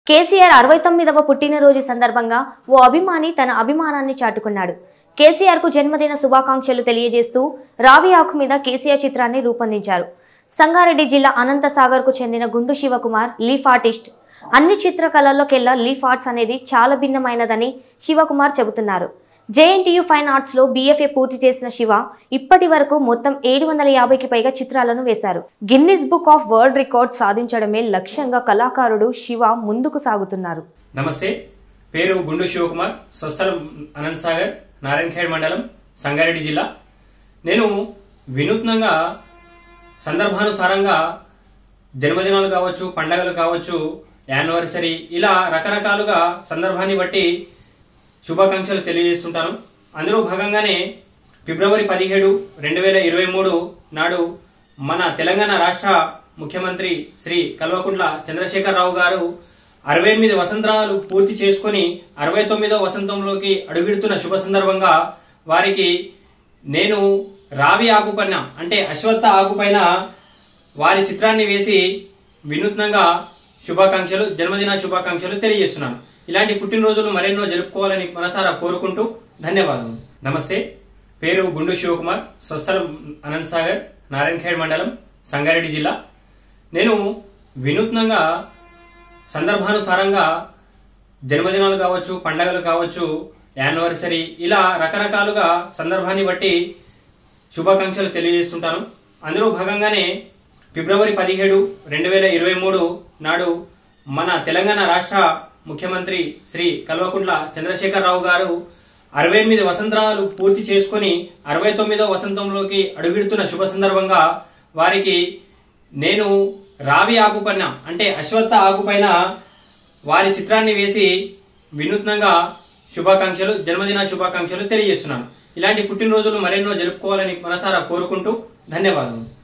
కేసీఆర్ అరవై తొమ్మిదవ పుట్టినరోజు సందర్భంగా ఓ అభిమాని తన అభిమానాన్ని చాటుకున్నాడు కేసీఆర్ కు జన్మదిన శుభాకాంక్షలు తెలియజేస్తూ రావి ఆకు మీద కేసీఆర్ చిత్రాన్ని రూపొందించారు సంగారెడ్డి జిల్లా అనంతసాగర్ కు చెందిన గుండు శివకుమార్ లీఫ్ ఆర్టిస్ట్ అన్ని చిత్రకళల్లోకెల్లా లీఫ్ ఆర్ట్స్ అనేది చాలా భిన్నమైనదని శివకుమార్ చెబుతున్నారు జేఎన్టీయూ ఫైన్ ఆర్ట్స్ లో బీఎఫ్ఏ పూర్తి చేసిన శివ ఇప్పటి వరకు మొత్తం ఏడు వందల యాభైకి పైగా చిత్రాలను వేశారు Guinness book of world record సాధించడమే లక్ష్యంగా కళాకారుడు శివ ముందుకు సాగుతున్నారు నమస్తే పేరు గుండు శివకుమార్ స్వస్థలం అనంత్ సాగర్ నారాయణఖేడ్ మండలం సంగారెడ్డి జిల్లా నేను వినూత్నంగా సందర్భానుసారంగా జన్మదినాలు కావచ్చు పండగలు కావచ్చు యానివర్సరీ ఇలా రకరకాలుగా సందర్భాన్ని బట్టి శుభాకాంక్షలు తెలియజేస్తుంటాను అందులో భాగంగానే ఫిబ్రవరి పదిహేడు రెండు వేల ఇరవై మూడు నాడు మన తెలంగాణ రాష్ట్ర ముఖ్యమంత్రి శ్రీ కల్వకుంట్ల చంద్రశేఖరరావు గారు అరవై ఎనిమిది వసంతాలు పూర్తి చేసుకుని అరవై తొమ్మిదో వసంతంలోకి అడుగుడుతున్న శుభ సందర్భంగా వారికి నేను రావి ఆకుపైన అంటే అశ్వత్థ ఆకుపైన వారి చిత్రాన్ని వేసి వినూత్నంగా శుభాకాంక్షలు జన్మదిన శుభాకాంక్షలు తెలియజేస్తున్నాను ఇలాంటి పుట్టినరోజులు మరెన్నో జరుపుకోవాలని మనసారా కోరుకుంటూ ధన్యవాదాలు నమస్తే పేరు గుండు శివకుమార్ స్వస్థలం అనంత్ సాగర్ నారాయణఖేడ్ మండలం సంగారెడ్డి జిల్లా నేను వినూత్నంగా సందర్భానుసారంగా జన్మదినాలు కావచ్చు పండగలు కావచ్చు యానివర్సరీ ఇలా రకరకాలుగా సందర్భాన్ని బట్టి శుభాకాంక్షలు తెలియజేస్తుంటాను అందులో భాగంగానే ఫిబ్రవరి పదిహేడు రెండు వేల ఇరవై మూడు నాడు మన తెలంగాణ రాష్ట్ర ముఖ్యమంత్రి శ్రీ కల్వకుంట్ల చంద్రశేఖరరావు గారు అరవై ఎనిమిది వసంతాలు పూర్తి చేసుకుని అరవై తొమ్మిదో వసంతంలోకి అడుగుడుతున్న శుభ సందర్భంగా వారికి నేను రావి ఆకుపైన అంటే అశ్వత్థ ఆకుపైన వారి చిత్రాన్ని వేసి వినూత్నంగా శుభాకాంక్షలు జన్మదిన శుభాకాంక్షలు తెలియజేస్తున్నాను ఇలాంటి పుట్టినరోజులు మరెన్నో జరుపుకోవాలని మనసారా కోరుకుంటూ ధన్యవాదాలు